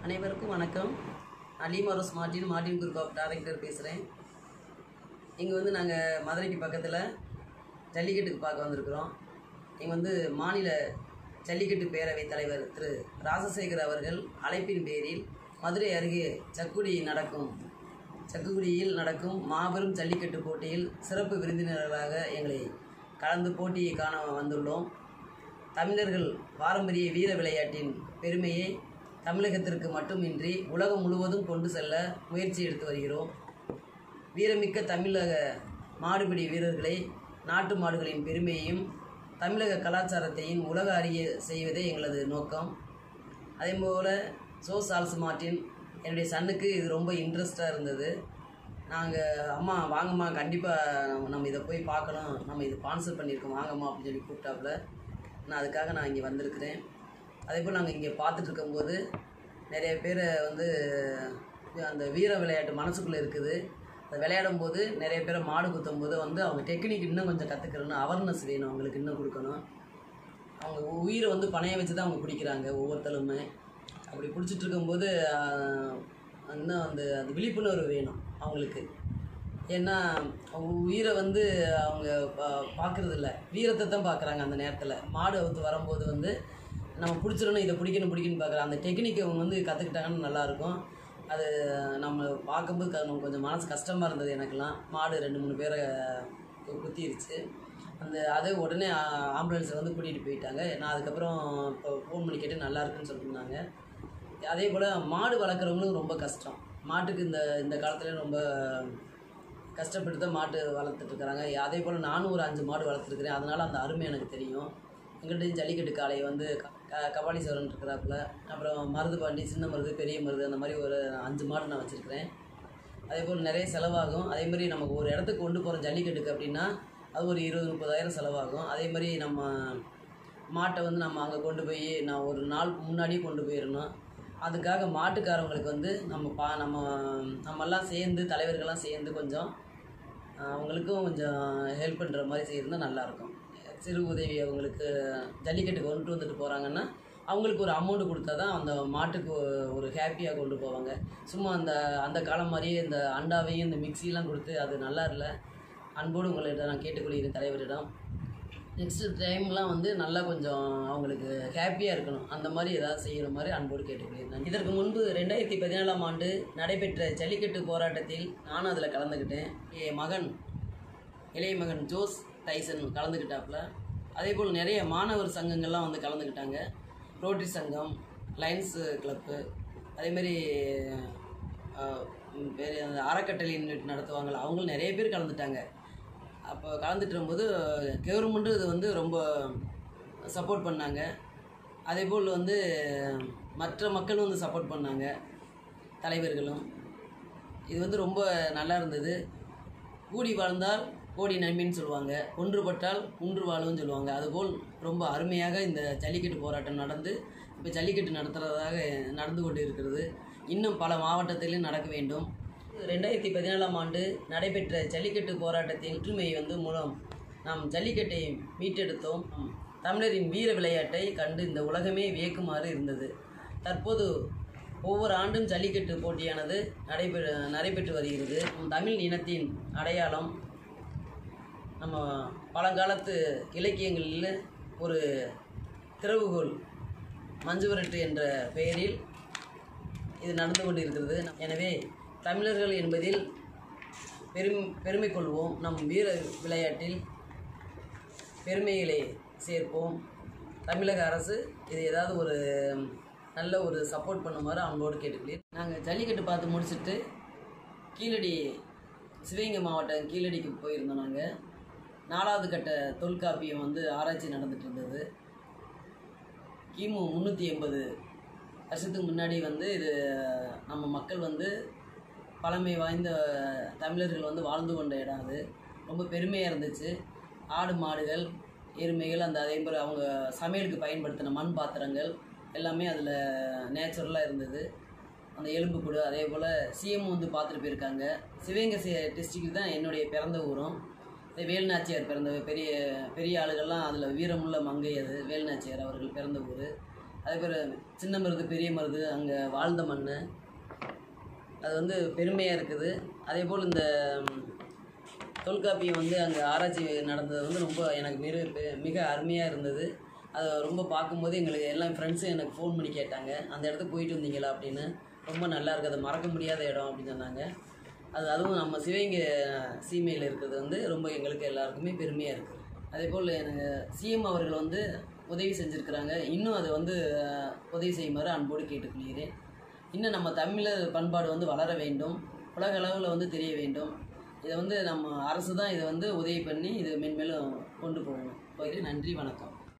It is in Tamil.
அனைவருக்கும் வணக்கம் அலிமரோஸ் Martin Martin group of director பேசுகிறேன் இங்கே வந்து நாங்கள் மதுரைக்கு பக்கத்தில் ஜல்லிக்கட்டுக்கு பார்க்க வந்திருக்கிறோம் இங்கே வந்து மாநில ஜல்லிக்கட்டு பேரவைத் தலைவர் திரு ராஜசேகர் அவர்கள் அழைப்பின் பேரில் மதுரை அருகே சக்குடி நடக்கும் சக்குடியில் நடக்கும் மாபெரும் ஜல்லிக்கட்டு போட்டியில் சிறப்பு விருந்தினர்களாக எங்களை கலந்து போட்டியை காண வந்துள்ளோம் தமிழர்கள் பாரம்பரிய வீர விளையாட்டின் பெருமையை தமிழகத்திற்கு மட்டுமின்றி உலகம் முழுவதும் கொண்டு செல்ல முயற்சி எடுத்து வருகிறோம் வீரமிக்க தமிழக மாடுபிடி வீரர்களை நாட்டு மாடுகளின் பெருமையையும் தமிழக கலாச்சாரத்தையும் உலக அறிய செய்வதே எங்களது நோக்கம் அதேபோல் சோ சால்ஸ் மார்ட்டின் என்னுடைய சன்னுக்கு இது ரொம்ப இன்ட்ரெஸ்டாக இருந்தது நாங்கள் அம்மா வாங்கம்மா கண்டிப்பாக நம்ம இதை போய் பார்க்கணும் நம்ம இது ஸ்பான்சர் பண்ணியிருக்கோம் வாங்கம்மா அப்படின்னு சொல்லி கூப்பிட்டாப்புல நான் அதுக்காக நான் இங்கே வந்திருக்கிறேன் அதே போல் நாங்கள் இங்கே பார்த்துட்டு இருக்கும்போது நிறைய பேரை வந்து அந்த வீர விளையாட்டு மனசுக்குள்ளே இருக்குது அதை விளையாடும் போது நிறைய பேரை மாடு குத்தும் போது வந்து அவங்க டெக்னிக் இன்னும் கொஞ்சம் கற்றுக்கணும் அவேர்னஸ் வேணும் அவங்களுக்கு இன்னும் கொடுக்கணும் அவங்க உயிரை வந்து பணைய வச்சு தான் அவங்க பிடிக்கிறாங்க ஒவ்வொருத்தருமே அப்படி பிடிச்சிட்டு இருக்கும்போது ஆஹ், இன்னும் அந்த அந்த விழிப்புணர்வு வேணும் அவங்களுக்கு ஏன்னா அவங்க உயிரை வந்து அவங்க பா- பார்க்கறது இல்ல வீரத்தை தான் பார்க்குறாங்க அந்த நேரத்தில் மாடு அவுத்து வரும்போது வந்து நம்ம பிடிச்சிடணும் இதை பிடிக்கணும் பிடிக்கணும்னு பார்க்குறாங்க அந்த டெக்னிக் அவங்க வந்து கற்றுக்கிட்டாங்கன்னு நல்லாயிருக்கும் அது நம்ம பார்க்கும்போது க- நமக்கு கொஞ்சம் மனசு கஷ்டமாக இருந்தது எனக்கெல்லாம் மாடு ரெண்டு மூணு பேரை கு- குத்திருச்சு அந்த அதை உடனே ஆம்புலன்ஸை வந்து கூட்டிகிட்டு போயிட்டாங்க நான் அதுக்கப்புறம் இப்போ ஃபோன் பண்ணி கேட்டு நல்லா இருக்குன்னு சொல்லியிருந்தாங்க அதே போல் மாடு வளர்க்குறவங்களும் ரொம்ப கஷ்டம் மாட்டுக்கு இந்த இந்த காலத்துல ரொம்ப கஷ்டப்பட்டு தான் மாட்டு வளர்த்துட்டு இருக்கிறாங்க அதே போல் நானும் ஒரு அஞ்சு மாடு வளர்த்துருக்கிறேன் அதனால் அந்த அருமை எனக்கு தெரியும் எங்கள்கிட்ட ஜல்லிக்கட்டு காளை வந்து க கபாலீஸ்வரன் இருக்கிறாப்புல அப்புறம் மருது பாண்டி சின்ன மருது பெரிய மருது அந்த மாதிரி ஒரு அஞ்சு மாடு நான் வச்சுருக்கிறேன் அதே போல் நிறைய செலவாகும் அதே மாதிரி நமக்கு ஒரு இடத்துக்கு கொண்டு போகிறோம் ஜல்லிக்கட்டுக்கு அப்படின்னா அது ஒரு இருபது முப்பதாயிரம் செலவாகும் அதே மாதிரி நம்ம மாட்டை வந்து நம்ம அங்கே கொண்டு போய் நான் ஒரு நாள் முன்னாடியே கொண்டு போயிடணும் அதுக்காக மாட்டுக்காரவங்களுக்கு வந்து நம்ம பா நம்ம நம்மெல்லாம் சேர்ந்து தலைவர்கள்லாம் சேர்ந்து கொஞ்சம் ஆஹ், அவங்களுக்கும் கொஞ்சம் ஹெல்ப் பண்ணுற மாதிரி செய்யிருந்தா நல்லாயிருக்கும் சிறு உதவி அவங்களுக்கு ஜல்லிக்கட்டுக்கு கொண்டு வந்துட்டு போகிறாங்கன்னா அவங்களுக்கு ஒரு அமௌண்ட் கொடுத்தா தான் அந்த மாட்டுக்கு ஒ- ஒரு ஹாப்பியாக கொண்டு போவாங்க சும்மா அந்த அந்த காலம் மாதிரியே இந்த அண்டாவையும் இந்த மிக்சியெல்லாம் கொடுத்து அது நல்லா இல்லை அன்போடு உங்களிடம் நான் கேட்டுக்கொள்கிறேன் தலைவரிடம் நெக்ஸ்ட் டைம்லாம் வந்து நல்லா கொஞ்சம் அவங்களுக்கு ஹாப்பியாக இருக்கணும் அந்த மாதிரி ஏதாவது செய்கிற மாதிரி அன்போடு கேட்டுக்கொள்கிறேன் இதற்கு முன்பு ரெண்டாயிரத்தி பதினேழாம் ஆண்டு நடைபெற்ற ஜல்லிக்கட்டு போராட்டத்தில் நானும் அதில் கலந்துக்கிட்டேன் என் மகன் இளைய மகன் ஜோஸ் டைசன் கலந்துக்கிட்டாப்புல அதே போல் நிறைய மாணவர் சங்கங்கள்லாம் வந்து கலந்துக்கிட்டாங்க ரோட்டரி சங்கம் லயன்ஸ் கிளப்பு அதேமாரி வேறு அந்த அறக்கட்டளை யூனிட் நடத்துவாங்கள்ல அவங்களும் நிறைய பேர் கலந்துட்டாங்க அப்போ கலந்துட்டு இருக்கும்போது கவர்மெண்ட்டும் இது வந்து ரொம்ப சப்போர்ட் பண்ணாங்க அதே போல் வந்து மற்ற மக்களும் வந்து சப்போர்ட் பண்ணாங்க தலைவர்களும் இது வந்து ரொம்ப நல்லா இருந்தது கூடி வாழ்ந்தால் கோடி நன்மைன்னு சொல்லுவாங்க ஒன்றுபட்டால் குன்று வாழும்னு சொல்லுவாங்க அதுபோல் ரொம்ப அருமையாக இந்த ஜல்லிக்கட்டு போராட்டம் நடந்து இப்போ ஜல்லிக்கட்டு நடத்துகிறதாக நடந்து கொண்டு இருக்கிறது இன்னும் பல மாவட்டத்திலும் நடக்க வேண்டும் ரெண்டாயிரத்தி பதினேழாம் ஆண்டு நடைபெற்ற ஜல்லிக்கட்டு போராட்டத்தின் ஒற்றுமை வந்து மூலம் நாம் ஜல்லிக்கட்டை மீட்டெடுத்தோம் தமிழரின் வீர விளையாட்டை கண்டு இந்த உலகமே வியக்குமாறு இருந்தது தற்போது ஒவ்வொரு ஆண்டும் ஜல்லிக்கட்டு போட்டியானது நடைபெற நடைபெற்று வருகிறது நம் தமிழ் இனத்தின் அடையாளம் நம்ம பழங்காலத்து இலக்கியங்களில் ஒரு திறவுகோல் மஞ்சுவரட்டு என்ற பெயரில் இது நடந்து கொண்டு இருக்கிறது எனவே தமிழர்கள் என்பதில் பெரும் பெருமை கொள்வோம் நம் வீர விளையாட்டில் பெருமைகளை சேர்ப்போம் தமிழக அரசு இது ஏதாவது ஒரு நல்ல ஒரு சப்போர்ட் பண்ணுமாறு அன்போடு கேட்டுக்கிறேன் நாங்கள் ஜல்லிக்கட்டு பார்த்து முடிச்சுட்டு கீழடி சிவகங்கை மாவட்டம் கீழடிக்கு போயிருந்தோம் நாங்கள் நாலாவது கட்ட தொல்காப்பியம் வந்து ஆராய்ச்சி நடந்துட்டு இருந்தது கிமு முந்நூற்றி எண்பது வருஷத்துக்கு முன்னாடி வந்து இது நம்ம மக்கள் வந்து பழமை வாய்ந்த தமிழர்கள் வந்து வாழ்ந்து கொண்ட இடம் அது ரொம்ப பெருமையாக இருந்துச்சு ஆடு மாடுகள் எருமைகள் அந்த அதே மாதிரி அவங்க சமையலுக்கு பயன்படுத்தின மண் பாத்திரங்கள் எல்லாமே அதில் நேச்சுரலாக இருந்தது அந்த எலும்புக்கூடு அதே போல் சிஎம் வந்து பார்த்துட்டு போயிருக்காங்க சிவகங்கை டிஸ்ட்ரிக்ட் தான் என்னுடைய பிறந்த ஊரும் இந்த வேலுநாச்சியார் பிறந்த பெரிய பெரிய ஆளுகள்லாம் அதில் வீரமுள்ள மங்கை அது வேலுநாச்சியார் அவர்கள் பிறந்த ஊர் அதே பேர் சின்ன மருது பெரிய மருது அங்கே வாழ்ந்த மண் அது வந்து பெருமையாக இருக்குது அதே போல் இந்த ம், தொல்காப்பியம் வந்து அங்கே ஆராய்ச்சி நடந்தது வந்து ரொம்ப எனக்கு மிக பெ- மிக அருமையாக இருந்தது அதை ரொம்ப பார்க்கும்போது எங்களுக்கு எல்லாம் ஃப்ரெண்ட்ஸும் எனக்கு ஃபோன் பண்ணி கேட்டாங்க அந்த இடத்துக்கு போயிட்டு வந்தீங்களா அப்படின்னு ரொம்ப நல்லா இருக்குது அது மறக்க முடியாத இடம் அப்படின்னு சொன்னாங்க அது அதுவும் நம்ம சிவகங்கை சீமையில் இருக்கிறது வந்து ரொம்ப எங்களுக்கு எல்லாருக்குமே பெருமையாக இருக்குது அதே போல் எனக்கு சிஎம் அவர்கள் வந்து உதவி செஞ்சுருக்கிறாங்க இன்னும் அதை வந்து அஹ், உதவி செய்யுமாறு அன்போடு கேட்டுக்கொள்கிறேன் இன்னும் நம்ம தமிழர் பண்பாடு வந்து வளர வேண்டும் உலக அளவில் வந்து தெரிய வேண்டும் இதை வந்து நம்ம அரசு தான் இதை வந்து உதவி பண்ணி இதை மென்மேலும் கொண்டு போகணும் போயிட்டு நன்றி வணக்கம்